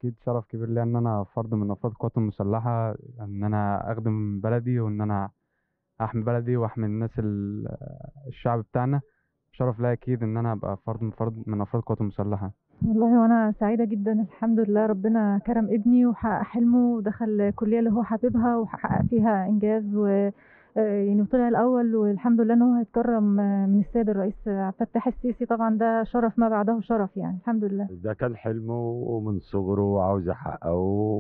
اكيد شرف كبير ليا ان انا فرد من افراد القوات المسلحه ان انا اخدم بلدي وان انا احمي بلدي واحمي الناس ال- الشعب بتاعنا شرف ليا اكيد ان انا ابقى فرد من فرد من افراد القوات المسلحه والله وانا سعيده جدا الحمد لله ربنا كرم ابني وحقق حلمه ودخل الكليه اللي هو حاببها وحقق فيها انجاز و آه، يعني وطلع الاول والحمد لله ان هو هيتكرم آه، من السيد الرئيس عبد الفتاح السيسي طبعا ده شرف ما بعده شرف يعني الحمد لله ده كان حلمه من صغره وعاوز يحققه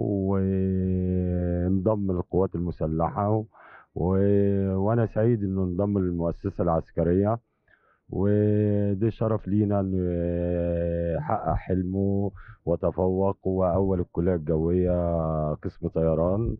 وانضم للقوات المسلحة و... وأنا سعيد إنه انضم للمؤسسة العسكرية ودي شرف لينا إنه يحقق حلمه وتفوق وأول الكلية الجوية قسم طيران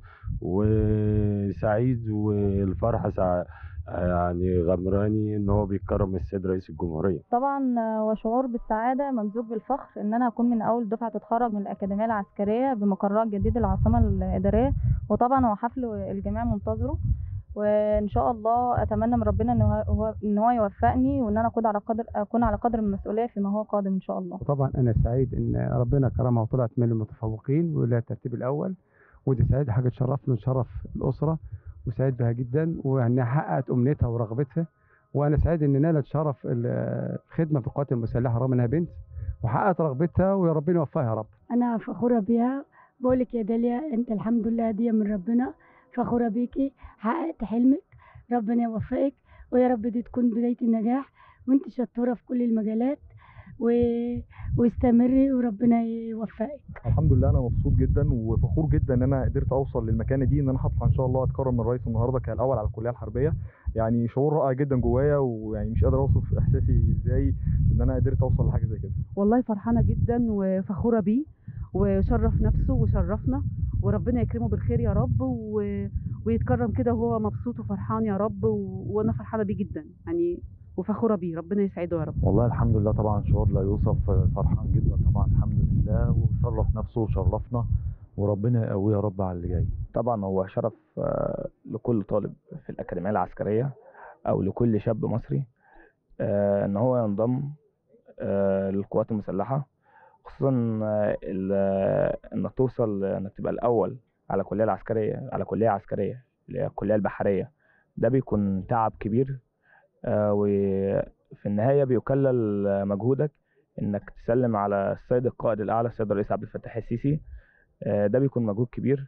وسعيد والفرحة سع... يعني غمراني إن هو بيتكرم السيد رئيس الجمهورية طبعا آه، وشعور بالسعادة ممزوج بالفخر إن أنا أكون من أول دفعة تتخرج من الأكاديمية العسكرية بمقرات جديد العاصمة الإدارية وطبعا هو حفل الجميع منتظره وإن شاء الله أتمنى من ربنا إن هو- هو إن هو يوفقني وإن أنا أكون على قدر أكون على قدر من المسؤولية فيما هو قادم إن شاء الله وطبعا انا سعيد ان ربنا كرمها وطلعت من المتفوقين ولا الترتيب الاول ودي سعيد حاجه تشرفنا وتشرف الاسره وسعيد بها جدا وانها حققت امنيتها ورغبتها وانا سعيد ان نالت شرف ال- الخدمه في القوات المسلحه رغم انها بنت وحققت رغبتها ويا ربنا يوفقها يا رب انا فخوره بيها بقولك يا داليا انت الحمد لله هديه من ربنا فخوره بيكي حققت حلمك ربنا يوفقك ويا رب دي تكون بدايه النجاح وانت شطوره في كل المجالات و... واستمري وربنا يوفقك الحمد لله انا مبسوط جدا وفخور جدا ان انا قدرت اوصل للمكانه دي ان انا هطلع ان شاء الله اتكرم من الرئيس النهارده كالاول على الكليه الحربيه يعني شعور رائع جدا جوايا ويعني مش قادر اوصف احساسي ازاي ان انا قدرت اوصل لحاجه زي كده والله فرحانة جدا وفخورة بيه وشرف نفسه وشرفنا وربنا يكرمه بالخير يا رب و... ويتكرم كده وهو مبسوط وفرحان يا رب و... وانا فرحانة بيه جدا يعني وفخورة بيه ربنا يسعده يا رب والله الحمد لله طبعا شعور لا يوصف فرحان جدا طبعا الحمد لله وشرف نفسه وشرفنا وربنا يقويه يا رب على اللي جاي طبعا هو شرف آه، لكل طالب في الأكاديمية العسكرية أو لكل شاب مصري آه، إن هو ينضم آه، للقوات المسلحة خصوصا آه، ال- آه، إنك توصل إنك تبقى الأول على الكلية العسكرية على كلية عسكرية اللي هي الكلية البحرية ده بيكون تعب كبير آه، وفي النهاية بيكلل آه، مجهودك إنك تسلم على السيد القائد الأعلى السيد الرئيس عبد الفتاح السيسي آه، ده بيكون مجهود كبير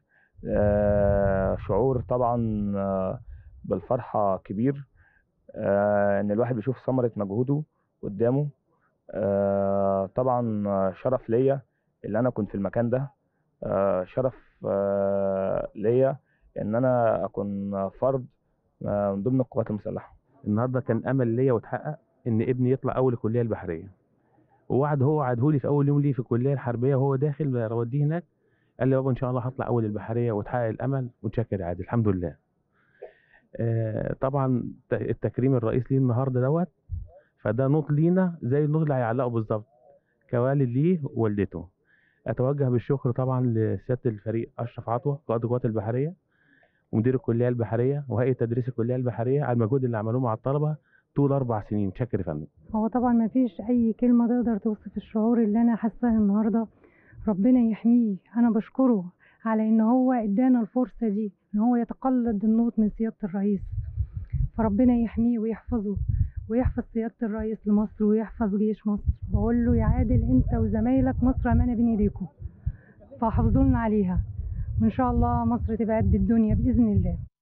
آه، شعور طبعا آه، بالفرحة كبير آه، ان الواحد بيشوف ثمرة مجهوده قدامه آه، طبعا آه، شرف ليا اللي انا كنت في المكان ده آه، شرف آه، ليا ان انا اكون فرد آه، من ضمن القوات المسلحة النهارده كان امل ليا واتحقق ان ابني يطلع اول الكليه البحريه ووعد هو وعدهولي في اول يوم ليه في الكليه الحربيه وهو داخل اوديه هناك قال لي بابا ان شاء الله هطلع اول البحريه وتحقق الامل وتشكر يا عادل الحمد لله آه طبعا ت- التكريم الرئيس ليه النهارده دوت فده نوط لينا زي النوط اللي هيعلقه بالظبط كوالد ليه ووالدته اتوجه بالشكر طبعا لسياده الفريق اشرف عطوه قائد القوات البحريه ومدير الكليه البحريه وهيئه تدريس الكليه البحريه على المجهود اللي عملوه مع الطلبه طول اربع سنين شكر يا فندم هو طبعا ما فيش اي كلمه تقدر توصف الشعور اللي انا حاساه النهارده ربنا يحميه انا بشكره على ان هو ادانا الفرصه دي ان هو يتقلد النوط من سياده الرئيس فربنا يحميه ويحفظه ويحفظ سياده الرئيس لمصر ويحفظ جيش مصر بقول له يا عادل انت وزمايلك مصر امانه بين ايديكم فحافظوا لنا عليها وان شاء الله مصر تبقى قد الدنيا باذن الله